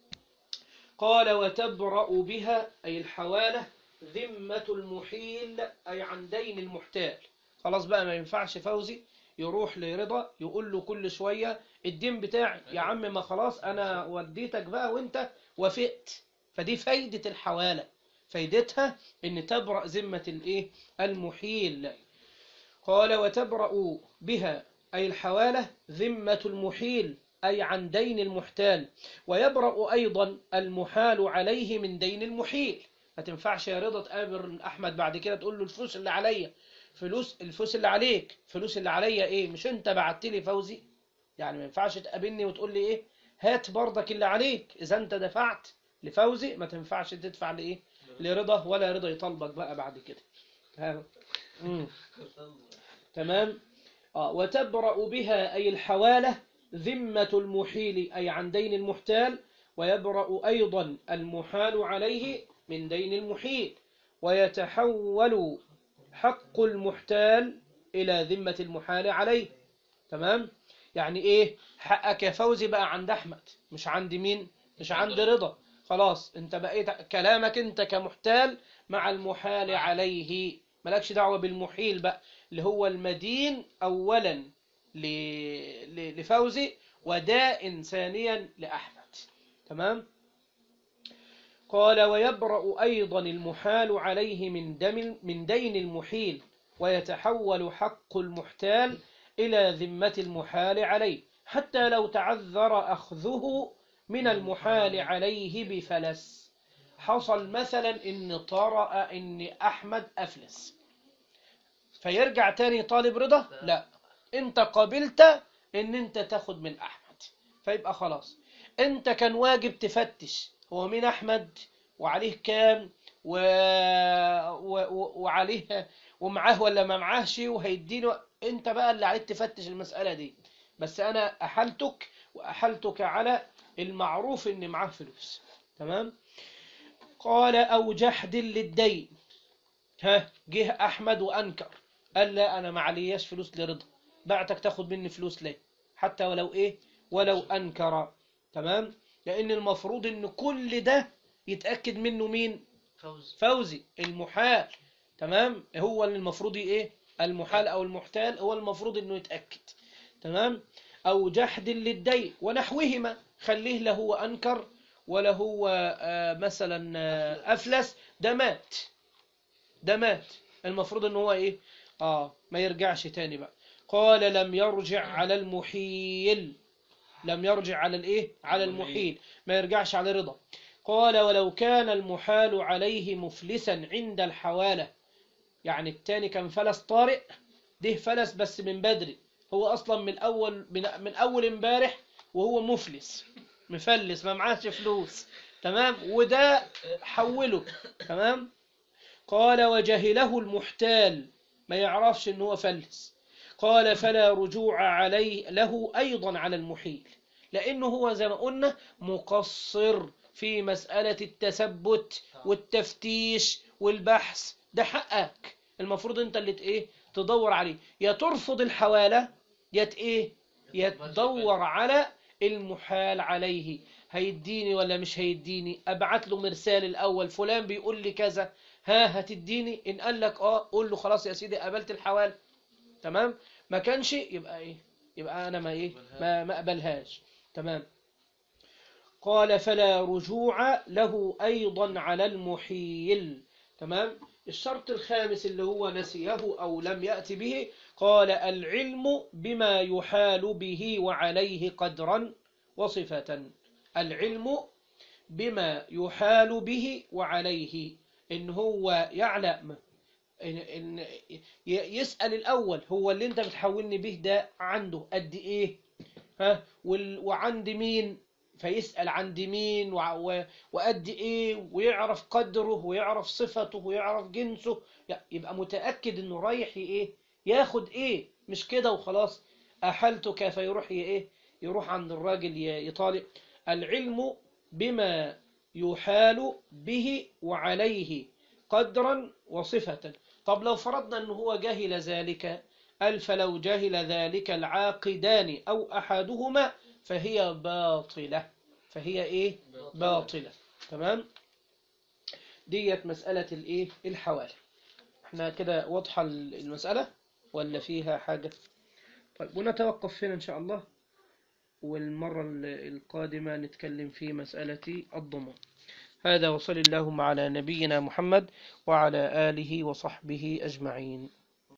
قال وتبرأ بها أي الحوالة ذمة المحيل أي عن دين المحتال خلاص بقى ما ينفعش فوزي يروح لرضا يقول له كل شوية الدين بتاعي يا عم ما خلاص أنا وديتك بقى وانت وافقت فدي فايدة الحوالة فايدتها ان تبرأ ذمة الايه المحيل قال وتبرأ بها أي الحوالة ذمة المحيل أي عن دين المحتال ويبرأ أيضا المحال عليه من دين المحيل ما تنفعش يا رضا تقابل أحمد بعد كده تقول له الفلوس اللي عليا فلوس الفلوس اللي عليك فلوس اللي عليا إيه مش أنت بعت لي فوزي يعني ما ينفعش تقابلني وتقول لي إيه هات برضك اللي عليك إذا أنت دفعت لفوزي ما تنفعش تدفع لإيه لرضا ولا رضا يطالبك بقى بعد كده ها. مم. تمام آه وتبرأ بها أي الحوالة ذمة المحيل أي عن دين المحتال ويبرأ أيضا المحال عليه من دين المحيل ويتحول حق المحتال إلى ذمة المحال عليه تمام يعني إيه حقك يا فوزي بقى عند أحمد مش عند مين مش عند رضا خلاص انت بقيت كلامك انت كمحتال مع المحال عليه مالكش دعوة بالمحيل بقى اللي هو المدين أولا لفوزي وداء ثانيا لأحمد تمام قال ويبرأ أيضا المحال عليه من, دم من دين المحيل ويتحول حق المحتال إلى ذمة المحال عليه حتى لو تعذر أخذه من المحال عليه بفلس حصل مثلا إن طرأ إن أحمد أفلس فيرجع تاني طالب رضا لا انت قبلت ان انت تاخد من احمد فيبقى خلاص انت كان واجب تفتش هو مين احمد وعليه كام و... و... و... وعليه ومعاه ولا ما معاهش وهيديله انت بقى اللي عليك تفتش المسألة دي بس انا احلتك واحلتك على المعروف ان معاه فلوس تمام قال او جحد للدين ها جه احمد وانكر قال لا انا ما علياش فلوس لرضا بعتك تاخد مني فلوس ليه حتى ولو ايه ولو انكر تمام لان المفروض ان كل ده يتاكد منه مين
فوز
فوزي المحال تمام هو اللي المفروض ايه المحال او المحتال هو المفروض انه يتاكد تمام او جحد للدين ونحوهما خليه لا هو انكر ولا هو آه مثلا آه افلس ده مات ده مات المفروض ان هو ايه اه ما يرجعش تاني بقى قال لم يرجع على المحيل لم يرجع على الايه على المحيل ما يرجعش على رضا قال ولو كان المحال عليه مفلسا عند الحوالة يعني التاني كان فلس طارئ ده فلس بس من بدري هو اصلا من اول من, من اول امبارح وهو مفلس مفلس ما معاش فلوس تمام وده حوله تمام قال وجهله المحتال ما يعرفش ان هو فلس قال فلا رجوع عليه له ايضا على المحيل لأنه هو زي ما قلنا مقصر في مسألة التثبت والتفتيش والبحث ده حقك المفروض انت اللي ت- ايه تدور عليه يا ترفض الحوالة يا ت- ايه يا تدور على المحال عليه هيديني ولا مش هيديني ابعت له مرسال الاول فلان بيقول لي كذا ها هتديني ان قال لك اه قول له خلاص يا سيدي قبلت الحوالة تمام ما كانش يبقى ايه يبقى انا ما ايه ما ما اقبلهاش تمام قال فلا رجوع له ايضا على المحيل تمام الشرط الخامس اللي هو نسيه او لم يأتي به قال العلم بما يحال به وعليه قدرا وصفة العلم بما يحال به وعليه إن هو يعلم إن إن ي- يسأل الأول هو اللي أنت بتحولني به ده عنده قد إيه ها وال- وعند مين فيسأل عند مين وع- و- وقد إيه ويعرف قدره ويعرف صفته ويعرف جنسه ي- يبقى متأكد إنه رايح ي- إيه ياخد إيه مش كده وخلاص أحلتك فيروح ي- إيه يروح عند الراجل ي- يطالب العلم بما يحال به وعليه قدرا وصفة طب لو فرضنا أنه هو جهل ذلك قال فلو جهل ذلك العاقدان أو أحدهما فهي باطلة فهي إيه باطلة تمام ديت مسألة الإيه الحوالي احنا كده واضحة المسألة ولا فيها حاجة طيب ونتوقف هنا إن شاء الله والمرة القادمة نتكلم في مسألة الضمان هذا وصل اللهم على نبينا محمد وعلى آله وصحبه أجمعين